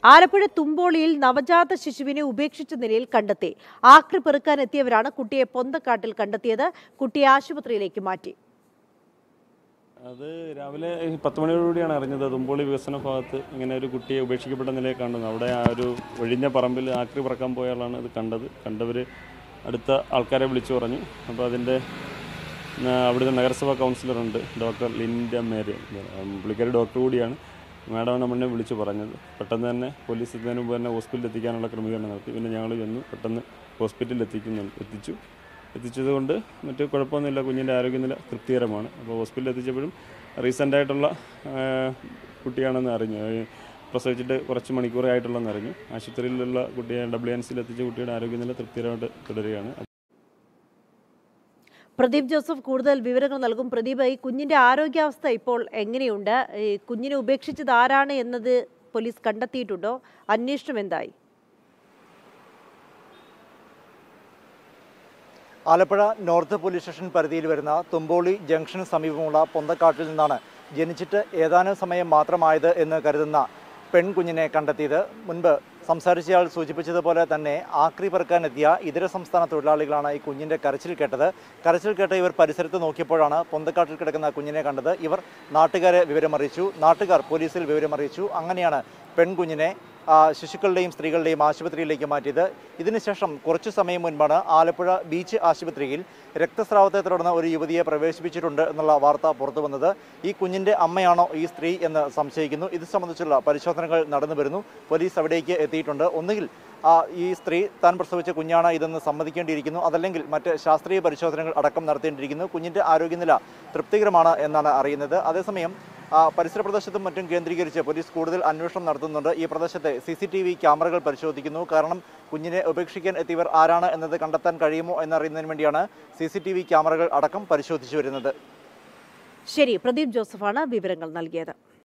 ആലപ്പുഴ തുമ്പോളിയിൽ നവജാത ശിശുവിനെ ഉപേക്ഷിച്ച നിലയിൽ കണ്ടെത്തി ആക്രി പെറുക്കാൻ എത്തിയവരാണ് കുട്ടിയെ പൊന്തക്കാട്ടിൽ കണ്ടെത്തിയത് കുട്ടിയെ ആശുപത്രിയിലേക്ക് മാറ്റി അത് രാവിലെ ഈ പത്ത് മണിയോടുകൂടിയാണ് അറിഞ്ഞത് തുമ്പോളി വികസന ഭാഗത്ത് ഇങ്ങനെ ഒരു കുട്ടിയെ ഉപേക്ഷിക്കപ്പെട്ട നിലയിൽ കാണുന്നത് അവിടെ ആ ഒരു ഒഴിഞ്ഞ പറമ്പിൽ ആക്രി പറക്കാൻ പോയ ആളാണ് ഇത് കണ്ടത് കണ്ടവർ അടുത്ത ആൾക്കാരെ വിളിച്ചു പറഞ്ഞു അപ്പോൾ അതിൻ്റെ ആ, അവിടുത്തെ നഗരസഭാ കൗൺസിലറുണ്ട് ഡോക്ടർ ലിൻഡ മേരി ഉം, പുള്ളിക്കാരി ഡോക്ടർ കൂടിയാണ് മാഡമാണ് നമ്മളെ വിളിച്ചു പറഞ്ഞത് പെട്ടെന്ന് തന്നെ പോലീസ് എത്തുന്നതിന് മുമ്പ് തന്നെ ഹോസ്പിറ്റലിൽ എത്തിക്കാനുള്ള ക്രമീകരണം നടത്തി പിന്നെ ഞങ്ങൾ ചെന്നു പെട്ടെന്ന് ഹോസ്പിറ്റലിൽ എത്തിക്കുന്നു എത്തിച്ചു എത്തിച്ചതുകൊണ്ട് മറ്റു കുഴപ്പമൊന്നുമില്ല കുഞ്ഞിൻ്റെ ആരോഗ്യനില തൃപ്തികരമാണ് അപ്പോൾ ഹോസ്പിറ്റലിൽ എത്തിച്ചപ്പോഴും റീസെൻ്റ് ആയിട്ടുള്ള ആ, കുട്ടിയാണെന്ന് അറിഞ്ഞു ഈ പ്രസവിച്ചിട്ട് കുറച്ച് മണിക്കൂറേ ആയിട്ടുള്ളതെന്ന് അറിഞ്ഞു ആശുപത്രിയിലുള്ള കുട്ടിയെ ഡബ്ല്യു എൻ സിയിൽ എത്തിച്ച കുട്ടിയുടെ ആരോഗ്യനില തൃപ്തികരമായിട്ട് തുടരുകയാണ് പ്രദീപ് ജോസഫ് കൂടുതൽ വിവരങ്ങൾ നൽകും പ്രദീപ് ഈ കുഞ്ഞിന്റെ ആരോഗ്യാവസ്ഥ ഇപ്പോൾ എങ്ങനെയുണ്ട് ഈ കുഞ്ഞിനെ ഉപേക്ഷിച്ചത് ആരാണ് എന്നത് പോലീസ് കണ്ടെത്തിയിട്ടുണ്ടോ അന്വേഷണം എന്തായി ആലപ്പുഴ നോർത്ത് പോലീസ് സ്റ്റേഷൻ പരിധിയിൽ വരുന്ന തുമ്പോളി ജംഗ്ഷന് സമീപമുള്ള പൊന്തക്കാട്ടിൽ നിന്നാണ് ജനിച്ചിട്ട് ഏതാനും സമയം മാത്രമായത് എന്ന് കരുതുന്ന പെൺകുഞ്ഞിനെ കണ്ടെത്തിയത് മുൻപ് സംസാരിച്ചയാൾ സൂചിപ്പിച്ചതുപോലെ തന്നെ ആക്രി പെറുക്കാനെത്തിയ ഇതര സംസ്ഥാന തൊഴിലാളികളാണ് ഈ കുഞ്ഞിൻ്റെ കരച്ചിൽ കേട്ടത് കരച്ചിൽ കേട്ട് ഇവർ പരിസരത്ത് നോക്കിയപ്പോഴാണ് പൊന്തക്കാട്ടിൽ കിടക്കുന്ന കുഞ്ഞിനെ കണ്ടത് ഇവർ നാട്ടുകാരെ വിവരമറിയിച്ചു നാട്ടുകാർ പോലീസിൽ വിവരമറിയിച്ചു അങ്ങനെയാണ് പെൺകുഞ്ഞിനെ ആ, ശിശുക്കളുടെയും സ്ത്രീകളുടെയും ആശുപത്രിയിലേക്ക് മാറ്റിയത് ഇതിനുശേഷം കുറച്ചു സമയം മുൻപാണ് ആലപ്പുഴ ബീച്ച് ആശുപത്രിയിൽ രക്തസ്രാവത്തെ തുടർന്ന് ഒരു യുവതിയെ പ്രവേശിപ്പിച്ചിട്ടുണ്ട് എന്നുള്ള വാർത്ത പുറത്തു വന്നത് ഈ കുഞ്ഞിന്റെ അമ്മയാണോ ഈ സ്ത്രീ എന്ന് സംശയിക്കുന്നു ഇത് സംബന്ധിച്ചുള്ള പരിശോധനകൾ നടന്നു വരുന്നു പോലീസ് അവിടേക്ക് എത്തിയിട്ടുണ്ട് ഒന്നുകിൽ ആ, ഈ സ്ത്രീ താൻ പ്രസവിച്ച കുഞ്ഞാണ് ഇതെന്ന് സമ്മതിക്കേണ്ടിയിരിക്കുന്നു അതല്ലെങ്കിൽ മറ്റ് ശാസ്ത്രീയ പരിശോധനകൾ അടക്കം നടത്തേണ്ടിയിരിക്കുന്നു കുഞ്ഞിന്റെ ആരോഗ്യനില തൃപ്തികരമാണ് എന്നാണ് അറിയുന്നത് അതേസമയം ആ, പരിസര പ്രദേശത്തും മറ്റും കേന്ദ്രീകരിച്ച് പോലീസ് കൂടുതൽ അന്വേഷണം നടത്തുന്നുണ്ട് ഈ പ്രദേശത്തെ സി സി ടി വി ക്യാമറകൾ പരിശോധിക്കുന്നു കാരണം കുഞ്ഞിനെ ഉപേക്ഷിക്കാൻ എത്തിയവർ ആരാണ് എന്നത് കണ്ടെത്താൻ കഴിയുമോ എന്നറിയുന്നതിന് വേണ്ടിയാണ് സി സി ടി വി ക്യാമറകൾ അടക്കം പരിശോധിച്ചു വരുന്നത് ശരി പ്രദീപ് ജോസഫാണ് വിവരങ്ങൾ നൽകിയത്